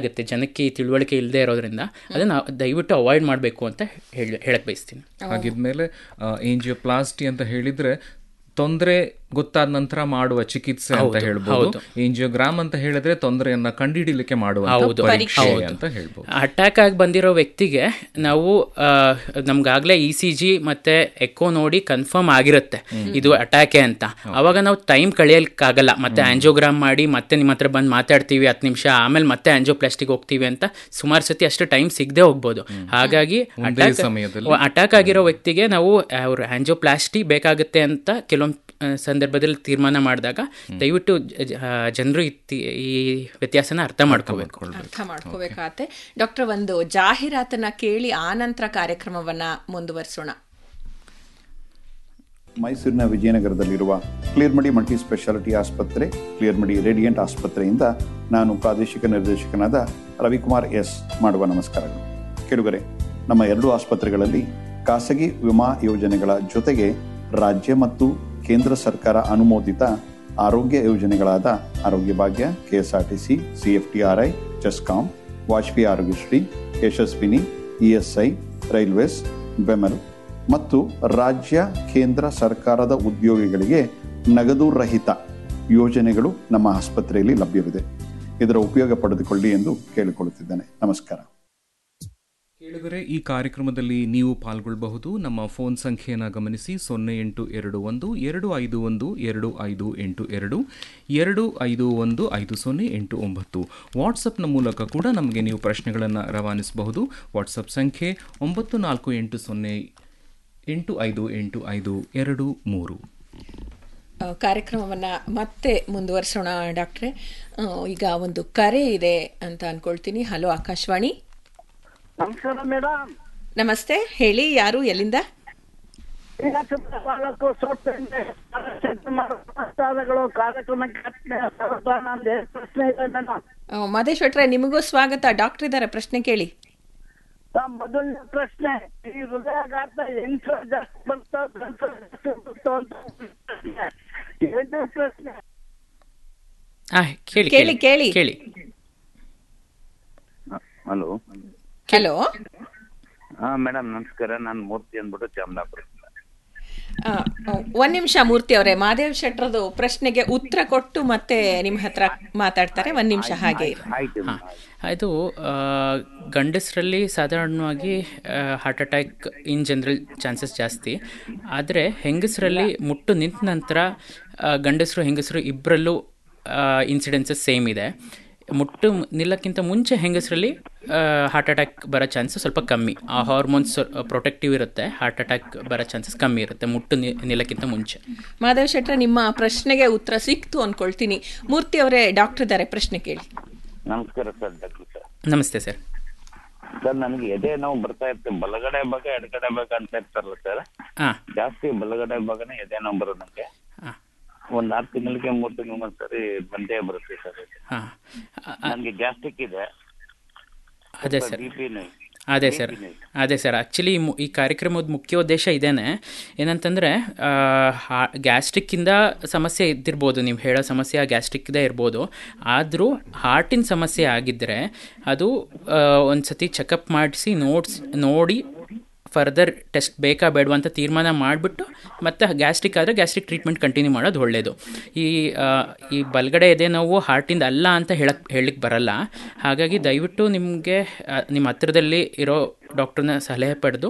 ಆಗುತ್ತೆ ಜನಕ್ಕೆ ಈ ತಿಳುವಳಿಕೆ ಇಲ್ಲದೆ ಇರೋದ್ರಿಂದ ಅದನ್ನು ದಯವಿಟ್ಟು ಅವಾಯ್ಡ್ ಮಾಡಬೇಕು ಅಂತ ಹೇಳಿ ಹೇಳಕ್ಕೆ ಬಯಸ್ತೀನಿ ಹಾಗಿದ್ಮೇಲೆ ಏಂಜಿಯೋಪ್ಲಾಸ್ಟಿ ಅಂತ ಹೇಳಿದ್ರೆ ತೊಂದರೆ ಗೊತ್ತಾದ ನಂತರ ಮಾಡುವ ಚಿಕಿತ್ಸೆ ಅಂತ ಹೇಳ್ಬೋದು ಏಂಜಿಯೋಗ್ರಾಮ್ ಅಂತ ಹೇಳಿದ್ರೆ ತೊಂದರೆಯನ್ನ ಕಂಡುಹಿಡಿಲಿಕ್ಕೆ ಮಾಡುವ ಪರೀಕ್ಷೆ ಅಂತ ಹೇಳ್ಬೋದು ಅಟ್ಯಾಕ್ ಆಗಿ ಬಂದಿರೋ ವ್ಯಕ್ತಿಗೆ ನಾವು ನಮ್ಗಾಗಲೇ ಇ ಸಿ ಜಿ ಮತ್ತೆ ಎಕೋ ನೋಡಿ ಕನ್ಫರ್ಮ್ ಆಗಿರುತ್ತೆ ಇದು ಅಟ್ಯಾಕೆ ಅಂತ ಅವಾಗ ನಾವು ಟೈಮ್ ಕಳಿಯೋಕ್ಕಾಗಲ್ಲ ಮತ್ತೆ ಆಂಜಿಯೋಗ್ರಾಮ್ ಮಾಡಿ ಮತ್ತೆ ನಿಮ್ಮ ಹತ್ರ ಬಂದು ಮಾತಾಡ್ತೀವಿ ಹತ್ತು ನಿಮಿಷ ಆಮೇಲೆ ಮತ್ತೆ ಆಂಜಿಯೋಪ್ಲಾಸ್ಟಿಕ್ ಹೋಗ್ತೀವಿ ಅಂತ ಸುಮಾರು ಸತಿ ಅಷ್ಟು ಟೈಮ್ ಸಿಗದೆ ಹೋಗ್ಬೋದು ಹಾಗಾಗಿ ಅಟ್ಯಾಕ್ ಸಮಯದಲ್ಲಿ ಅಟ್ಯಾಕ್ ಆಗಿರೋ ವ್ಯಕ್ತಿಗೆ ನಾವು ಅವ್ರ ಆಂಜಿಯೋಪ್ಲಾಸ್ಟಿ ಬೇಕಾಗುತ್ತೆ ಅಂತ ಕೆಲವೊಂದು ಸಂದರ್ಭದಲ್ಲಿ ತೀರ್ಮಾನ ಮಾಡಿದಾಗ ದಯವಿಟ್ಟು ಜನರು ಈ ವ್ಯತ್ಯಾಸನ ಅರ್ಥ ಮಾಡ್ಕೋಬೇಕು ಅರ್ಥ ಮಾಡ್ಕೋಬೇಕಾಗತ್ತೆ ಡಾಕ್ಟರ್ ಒಂದು ಜಾಹೀರಾತನ್ನ ಕೇಳಿ ಆ ನಂತರ ಕಾರ್ಯಕ್ರಮವನ್ನ ಮುಂದುವರಿಸೋಣ ಮೈಸೂರಿನ ವಿಜಯನಗರದಲ್ಲಿರುವ ಕ್ಲಿಯರ್ಮಡಿ ಮಲ್ಟಿ ಸ್ಪೆಷಾಲಿಟಿ ಆಸ್ಪತ್ರೆ ಕ್ಲಿಯರ್ಮಡಿ ರೇಡಿಯಂಟ್ ಆಸ್ಪತ್ರೆಯಿಂದ ನಾನು ಪ್ರಾದೇಶಿಕ ನಿರ್ದೇಶಕನಾದ ರವಿಕುಮಾರ್ ಎಸ್ ಮಾಡುವ ನಮಸ್ಕಾರಗಳು ಕೆಡುಗರೆ ನಮ್ಮ ಎರಡು ಆಸ್ಪತ್ರೆಗಳಲ್ಲಿ ಖಾಸಗಿ ವಿಮಾ ಯೋಜನೆಗಳ ಜೊತೆಗೆ ರಾಜ್ಯ ಮತ್ತು ಕೇಂದ್ರ ಸರ್ಕಾರ ಅನುಮೋದಿತ ಆರೋಗ್ಯ ಯೋಜನೆಗಳಾದ Arogya Bhagya KSRTC CFTRI CESCOM Vajpayee Arogyashri Yeshasvini ESI railways BEML ಮತ್ತು ರಾಜ್ಯ ಕೇಂದ್ರ ಸರ್ಕಾರದ ಉದ್ಯೋಗಿಗಳಿಗೆ ನಗದು ರಹಿತ ಯೋಜನೆಗಳು ನಮ್ಮ ಆಸ್ಪತ್ರೆಯಲ್ಲಿ ಲಭ್ಯವಿದೆ ಇದರ ಉಪಯೋಗ ಪಡೆದುಕೊಳ್ಳಿ ಎಂದು ಕೇಳಿಕೊಳ್ಳುತ್ತಿದ್ದೇನೆ ನಮಸ್ಕಾರ ಕೇಳಿದರೆ ಈ ಕಾರ್ಯಕ್ರಮದಲ್ಲಿ ನೀವು ಪಾಲ್ಗೊಳ್ಳಬಹುದು ನಮ್ಮ ಫೋನ್ ಸಂಖ್ಯೆಯನ್ನು ಗಮನಿಸಿ ಸೊನ್ನೆ ಎಂಟು ಎರಡು ಒಂದು ಎರಡು ಐದು ಒಂದು ಎರಡು ಐದು ಎಂಟು ಎರಡು ಎರಡು ಐದು ಒಂದು ಐದು ಸೊನ್ನೆ ಎಂಟು ಒಂಬತ್ತು ವಾಟ್ಸಪ್ನ ಮೂಲಕ ಕೂಡ ನಮಗೆ ನೀವು ಪ್ರಶ್ನೆಗಳನ್ನು ರವಾನಿಸಬಹುದು ವಾಟ್ಸಪ್ ಸಂಖ್ಯೆ ಒಂಬತ್ತು ನಾಲ್ಕು ಎಂಟು ಸೊನ್ನೆ ಎಂಟು ಐದು ಎಂಟು ಐದು ಎರಡು ಮೂರು ಕಾರ್ಯಕ್ರಮವನ್ನ ಮತ್ತೆ ಮುಂದುವರಿಸೋಣ ಡಾಕ್ಟ್ರೆ ಈಗ ಒಂದು ಕರೆ ಇದೆ ಅಂತ ಅನ್ಕೊಳ್ತೀನಿ ಹಲೋ ಆಕಾಶವಾಣಿ ನಮಸ್ಕಾರ ಮೇಡಮ್ ನಮಸ್ತೆ ಹೇಳಿ ಯಾರು ಎಲ್ಲಿಂದ ತಾಲೂಕು ನಮಸ್ಕಾರಗಳು ಕಾರ್ಯಕ್ರಮಕ್ಕೆ ಪ್ರಶ್ನೆ ಇದೆ ಮೇಡಮ್ ಮಾದೇಶ್ ಭಟ್ರೆ ನಿಮಗೂ ಸ್ವಾಗತ ಡಾಕ್ಟರ್ ಇದ್ದಾರೆ ಪ್ರಶ್ನೆ ಕೇಳಿ ಮೊದಲನೇ ಪ್ರಶ್ನೆ ಈ ಹೃದಯಾಘಾತ ಹೆಂಗ್ಸು ಜಾಸ್ತಿ ಬರ್ತಾ ಗಂಡ್ಸು ಜಾಸ್ತಿ ಬರ್ತಾ ಅಂತ ಪ್ರಶ್ನೆ. ಎರಡನೇ ಪ್ರಶ್ನೆ ಆ, ಕೇಳಿ ಕೇಳಿ, ಕೇಳಿ. ಕೇಳಿ ಹಲೋ ಹಲೋ ಹಾ ಮೇಡಮ್ ನಮಸ್ಕಾರ ನಾನು ಮೂರ್ತಿ ಅಂದ್ಬಿಟ್ಟು ಚಾಮರಾಪುರ ಒಂದ್ ನಿಮಿಷ ಮೂರ್ತಿ ಅವರೇ ಮಾದೇವ್ ಶೆಟ್ರದು ಪ್ರಶ್ನೆಗೆ ಉತ್ತರ ಕೊಟ್ಟು ಮತ್ತೆ ನಿಮ್ಮ ಹತ್ರ ಮಾತಾಡ್ತಾರೆ ಒಂದ್ ನಿಮಿಷ ಹಾಗೆ ಇರಿ. ಆಯ್ತು ಇದು ಆ, ಗಂಡಸರಲ್ಲಿ ಸಾಧಾರಣವಾಗಿ heart attack in general chances ಜಾಸ್ತಿ ಆದರೆ ಹೆಂಗಸರಲ್ಲಿ ಮುಟ್ಟು ನಿಂತ ನಂತರ ಆ, ಗಂಡಸರು ಹೆಂಗಸರು ಇಬ್ಬರಲ್ಲೂ ಇನ್ಸಿಡೆನ್ಸಸ್ ಸೇಮ್ ಇದೆ ಮುಟ್ಟು ನಿಲ್ಲಕ್ಕಿಂತ ಮುಂಚೆ ಹೆಂಗಸರಲ್ಲಿ ಹಾರ್ಟ್ ಅಟ್ಯಾಕ್ ಬರೋ ಚಾನ್ಸಸ್ ಸ್ವಲ್ಪ ಕಮ್ಮಿ ಆ ಹಾರ್ಮೋನ್ಸ್ ಪ್ರೊಟೆಕ್ಟಿವ್ ಇರುತ್ತೆ ಹಾರ್ಟ್ ಅಟ್ಯಾಕ್ ಬರೋ ಚಾನ್ಸಸ್ ಕಮ್ಮಿ ಇರುತ್ತೆ ಮುಟ್ಟು ನಿ- ನಿಲ್ಲಕ್ಕಿಂತ ಮುಂಚೆ ಮಾಧವ್ ಶೆಟ್ರ ನಿಮ್ಮ ಪ್ರಶ್ನೆಗೆ ಉತ್ತರ ಸಿಕ್ತು ಅನ್ಕೊಳ್ತೀನಿ ಮೂರ್ತಿ ಅವರೇ ಡಾಕ್ಟರ್ ಇದ್ದಾರೆ ಪ್ರಶ್ನೆ ಕೇಳಿ ನಮಸ್ಕಾರ ಸರ್ ಡಾಕ್ಟರ್ ಸರ್ ನಮಸ್ತೆ ಸರ್ ಸರ್ ನನಗೆ ಎದೆ ನೋವು ಬರ್ತಾ ಇರ್ತದೆ ಬಲಗಡೆ ಭಾಗ ಎಡಗಡೆ ಭಾಗ ಅಂತ ಇರ್ತಾರಲ್ಲ ಸರ್ ಹಾಂ ಜಾಸ್ತಿ ಬಲಗಡೆ ಭಾಗನೇ ಎದೆ ನೋವು ಬರೋದು ನನಗೆ ಹಾಂ ಒಂದ್ ಆರು ತಿಂಗಳಿಗೆ ಮೂರು ತಿಂಗಳಿಗೆ ಒಂದ್ಸರಿ ಬಂದೇ ಬರುತ್ತೆ ಸರ್ ಹಾಂ ನನಗೆ ಗ್ಯಾಸ್ಟ್ರಿಕ್ ಇದೆ ಅದೇ ಸರ್ ಬಿ ಪಿ ಅದೇ ಸರ್ ಅದೇ ಸರ್ ಆ್ಯಕ್ಚುಲಿ ಈ ಕಾರ್ಯಕ್ರಮದ ಮುಖ್ಯ ಉದ್ದೇಶ ಇದೇನೆ ಏನಂತಂದರೆ ಗ್ಯಾಸ್ಟ್ರಿಕ್ಕಿಂದ ಸಮಸ್ಯೆ ಇದ್ದಿರ್ಬೋದು ನೀವು ಹೇಳೋ ಸಮಸ್ಯೆ ಆ ಗ್ಯಾಸ್ಟ್ರಿಕ್ದೇ ಇರ್ಬೋದು ಆದರೂ ಹಾರ್ಟಿನ ಸಮಸ್ಯೆ ಆಗಿದ್ದರೆ ಅದು ಒಂದು ಸತಿ ಚೆಕಪ್ ಮಾಡಿಸಿ ನೋಡ್ಸ್ ನೋಡಿ ಫರ್ದರ್ ಟೆಸ್ಟ್ ಬೇಕಾ ಬೇಡವಾ ಅಂತ ತೀರ್ಮಾನ ಮಾಡಿಬಿಟ್ಟು ಮತ್ತು ಗ್ಯಾಸ್ಟ್ರಿಕ್ ಆದರೆ ಗ್ಯಾಸ್ಟ್ರಿಕ್ ಟ್ರೀಟ್ಮೆಂಟ್ ಕಂಟಿನ್ಯೂ ಮಾಡೋದು ಒಳ್ಳೆಯದು ಈ ಆ, ಈ ಬಲಗಡೆ ಎದೆ ನೋವು ಹಾರ್ಟಿಂದ ಅಲ್ಲ ಅಂತ ಹೇಳಕ್ ಹೇಳಲಿಕ್ಕೆ ಬರಲ್ಲ ಹಾಗಾಗಿ ದಯವಿಟ್ಟು ನಿಮಗೆ ನಿಮ್ಮ ಹತ್ರದಲ್ಲಿ ಇರೋ ಡಾಕ್ಟ್ರನ್ನ ಸಲಹೆ ಪಡೆದು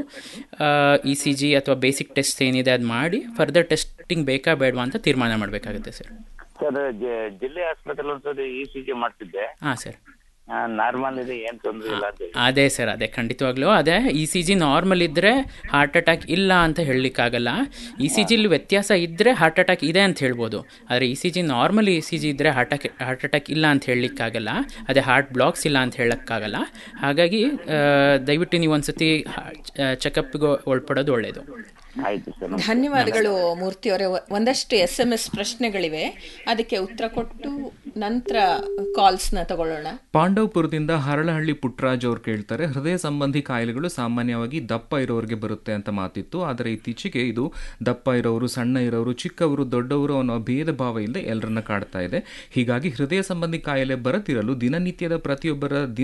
ಇ ಸಿ ಜಿ ಅಥವಾ ಬೇಸಿಕ್ ಟೆಸ್ಟ್ ಏನಿದೆ ಅದು ಮಾಡಿ ಫರ್ದರ್ ಟೆಸ್ಟಿಂಗ್ ಬೇಕಾ ಬೇಡವಾ ಅಂತ ತೀರ್ಮಾನ ಮಾಡಬೇಕಾಗುತ್ತೆ ಸರ್ ಸರ್ ಜಿಲ್ಲೆ ಆಸ್ಪತ್ರೆ ಒಂದ್ಸರಿ ಇ ಸಿ ಜಿ ಮಾಡ್ತಿದ್ದೆ ಹಾಂ ಸರ್ ನಾರ್ಮಲ್ ಇದೆ ಏನ್ ತೊಂದ್ರೆ ಇಲ್ಲ ಅಂತ ಹೇಳಿ. ಅದೇ ಸರ್ ಅದೇ ಖಂಡಿತವಾಗ್ಲೂ ಅದೇ ಇ ಸಿ ಜಿ ನಾರ್ಮಲ್ ಇದ್ದರೆ ಹಾರ್ಟ್ ಅಟ್ಯಾಕ್ ಇಲ್ಲ ಅಂತ ಹೇಳಲಿಕ್ಕಾಗಲ್ಲ ಇ ಸಿ ಜಿಲಿ ವ್ಯತ್ಯಾಸ ಇದ್ದರೆ ಹಾರ್ಟ್ ಅಟ್ಯಾಕ್ ಇದೆ ಅಂತ ಹೇಳ್ಬೋದು ಆದರೆ E C G normal E C G ಇದ್ದರೆ ಹಾರ್ಟ್ ಅಟ್ಯಾಕ್ ಹಾರ್ಟ್ ಅಟ್ಯಾಕ್ ಇಲ್ಲ ಅಂತ ಹೇಳಲಿಕ್ಕಾಗಲ್ಲ ಅದೇ ಹಾರ್ಟ್ ಬ್ಲಾಕ್ಸ್ ಇಲ್ಲ ಅಂತ ಹೇಳೋಕ್ಕಾಗಲ್ಲ ಹಾಗಾಗಿ ಆ, ದಯವಿಟ್ಟು ನೀವು ಒಂದ್ಸತಿ ಚೆಕಪ್ಗೆ ಒಳಪಡೋದು ಒಳ್ಳೆಯದು ಆಯ್ತು ಸರ್ ಧನ್ಯವಾದಗಳು ಮೂರ್ತಿ ಅವರೇ ಒಂದಷ್ಟು ಎಸ್ ಎಂ ಎಸ್ ಪ್ರಶ್ನೆಗಳಿವೆ ಅದಕ್ಕೆ ಉತ್ತರ ಕೊಟ್ಟು ನಂತರ ಕಾಲ್ಸ್ನ ತಗೊಳ್ಳೋಣ ಪಾಂಡವಪುರದಿಂದ ಹರಳಹಳ್ಳಿ ಪುಟ್ಟರಾಜ್ ಅವ್ರು ಕೇಳ್ತಾರೆ ಹೃದಯ ಸಂಬಂಧಿ ಕಾಯಿಲೆಗಳು ಸಾಮಾನ್ಯವಾಗಿ ದಪ್ಪ ಇರೋರಿಗೆ ಬರುತ್ತೆ ಅಂತ ಮಾತಿತ್ತು ಆದರೆ ಇತ್ತೀಚೆಗೆ ಇದು ದಪ್ಪ ಇರೋರು ಸಣ್ಣ ಇರೋರು ಚಿಕ್ಕವರು ದೊಡ್ಡವರು ಅನ್ನೋ ಭೇದ ಭಾವ ಇಲ್ಲದೆ ಎಲ್ಲರನ್ನ ಕಾಡ್ತಾ ಇದೆ ಹೀಗಾಗಿ ಹೃದಯ ಸಂಬಂಧಿ ಕಾಯಿಲೆ ಬರದಿರಲು ದಿನನಿತ್ಯದ ಪ್ರತಿಯೊಬ್ಬರ